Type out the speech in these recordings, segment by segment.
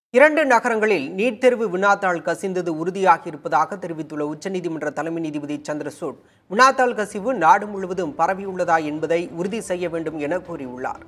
இரண்டு நகரங்களில் நீட் தேர்வு வினாத்தாள் கசிந்தது உறுதியாகி இருப்பதாக தெரிவித்துள்ள உச்சநீதிமன்ற தலைமை நீதிபதி சந்திரசூட் வினாத்தாள் கசிவு நாடு முழுவதும் பரவியுள்ளதா என்பதை உறுதி செய்ய வேண்டும் என கூறியுள்ளார்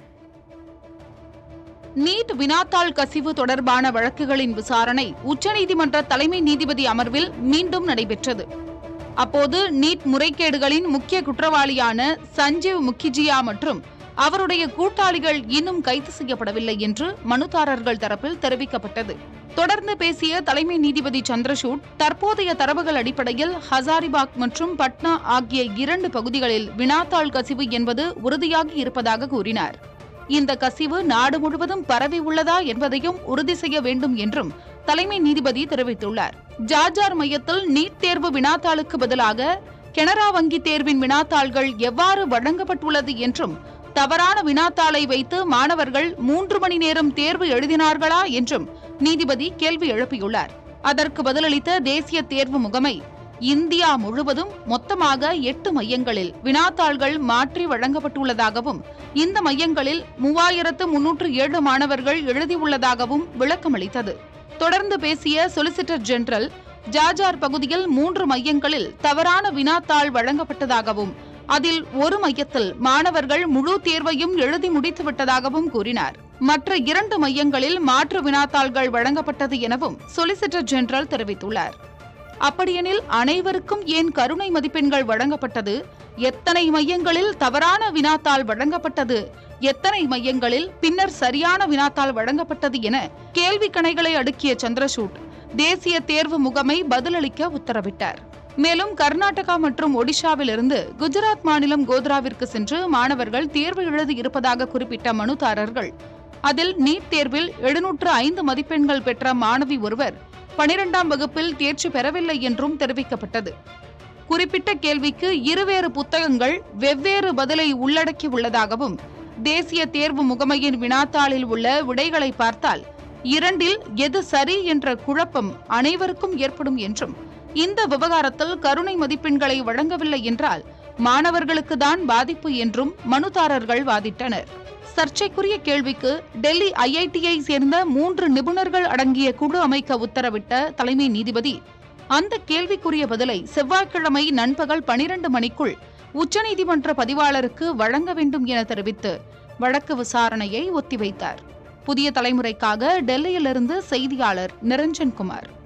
நீட் வினாத்தாள் கசிவு தொடர்பான வழக்குகளின் விசாரணை உச்சநீதிமன்ற தலைமை நீதிபதி அமர்வில் மீண்டும் நடைபெற்றது அப்போது நீட் முறைகேடுகளின் முக்கிய குற்றவாளியான சஞ்சீவ் முக்கிஜியா மற்றும் அவருடைய கூட்டாளிகள் இன்னும் கைது செய்யப்படவில்லை என்று மனுதாரர்கள் தரப்பில் தெரிவிக்கப்பட்டது தொடர்ந்து பேசிய தலைமை நீதிபதி சந்திரசூட் தற்போதைய தரவுகள் அடிப்படையில் ஹசாரிபாக் மற்றும் பட்னா ஆகிய இரண்டு பகுதிகளில் வினாத்தாள் கசிவு என்பது உறுதியாகி இருப்பதாக கூறினார் இந்த கசிவு நாடு முழுவதும் பரவி உள்ளதா என்பதையும் உறுதி செய்ய வேண்டும் என்றும் தலைமை நீதிபதி தெரிவித்துள்ளார் ஜார்ஜார் மையத்தில் நீட் தேர்வு வினாத்தாளுக்கு பதிலாக கனரா வங்கி தேர்வின் வினாத்தாள்கள் எவ்வாறு வழங்கப்பட்டுள்ளது என்றும் தவறான வினாத்தாளை வைத்து மாணவர்கள் மூன்று மணி நேரம் தேர்வு எழுதினார்களா என்றும் நீதிபதி கேள்வி எழுப்பியுள்ளார் அதற்கு பதிலளித்த தேசிய தேர்வு முகமை இந்தியா முழுவதும் மொத்தமாக எட்டு மையங்களில் வினாத்தாள்கள் மாற்றி வழங்கப்பட்டுள்ளதாகவும் இந்த மையங்களில் மூவாயிரத்து முன்னூற்று ஏழு மாணவர்கள் எழுதியுள்ளதாகவும் விளக்கமளித்தது தொடர்ந்து பேசிய சொலிசிட்டர் ஜெனரல் ஜாஜார் பகுதியில் மூன்று மையங்களில் தவறான வினாத்தாள் வழங்கப்பட்டதாகவும் அதில் ஒரு மையத்தில் மாணவர்கள் முழு தேர்வையும் எழுதி முடித்துவிட்டதாகவும் கூறினார் மற்ற இரண்டு மையங்களில் மாற்று வினாத்தாள்கள் வழங்கப்பட்டது எனவும் சொலிசிட்டர் ஜெனரல் தெரிவித்துள்ளார் அப்படியெனில் அனைவருக்கும் ஏன் கருணை மதிப்பெண்கள் வழங்கப்பட்டது எத்தனை மையங்களில் தவறான வினாத்தாள் வழங்கப்பட்டது எத்தனை மையங்களில் பின்னர் சரியான வினாத்தாள் வழங்கப்பட்டது என கேள்வி கணைகளை அடுக்கிய சந்திரசூட் தேசிய தேர்வு முகமை பதிலளிக்க உத்தரவிட்டார் மேலும் கர்நாடகா மற்றும் ஒடிஷாவில் இருந்து குஜராத் மாநிலம் கோத்ராவிற்கு சென்று மாணவர்கள் தேர்வு எழுதி இருப்பதாக குறிப்பிட்ட மனுதாரர்கள் அதில் நீட் தேர்வில் எழுநூற்று ஐந்து மதிப்பெண்கள் பெற்ற மாணவி ஒருவர் பனிரெண்டாம் வகுப்பில் தேர்ச்சி பெறவில்லை என்றும் தெரிவிக்கப்பட்டது குறிப்பிட்ட கேள்விக்கு இருவேறு புத்தகங்கள் வெவ்வேறு பதிலை உள்ளடக்கி உள்ளதாகவும் தேசிய தேர்வு முகமையின் வினாத்தாளில் உள்ள விடைகளை பார்த்தால் இரண்டில் எது சரி என்ற குழப்பம் அனைவருக்கும் ஏற்படும் என்றும் இந்த விவகாரத்தில் கருணை மதிப்பெண்களை வழங்கவில்லை என்றால் மாணவர்களுக்கு தான் பாதிப்பு என்றும் மனுதாரர்கள் வாதிட்டனர் சர்ச்சைக்குரிய கேள்விக்கு டெல்லி ஐஐடியை சேர்ந்த மூன்று நிபுணர்கள் அடங்கிய குழு அமைக்க உத்தரவிட்ட தலைமை நீதிபதி அந்த கேள்விக்குரிய பதிலை செவ்வாய்க்கிழமை நண்பகல் பனிரண்டு மணிக்குள் உச்சநீதிமன்ற பதிவாளருக்கு வழங்க வேண்டும் என தெரிவித்து வழக்கு விசாரணையை ஒத்திவைத்தார் புதிய தலைமுறைக்காக டெல்லியிலிருந்து செய்தியாளர் நிரஞ்சன் குமார்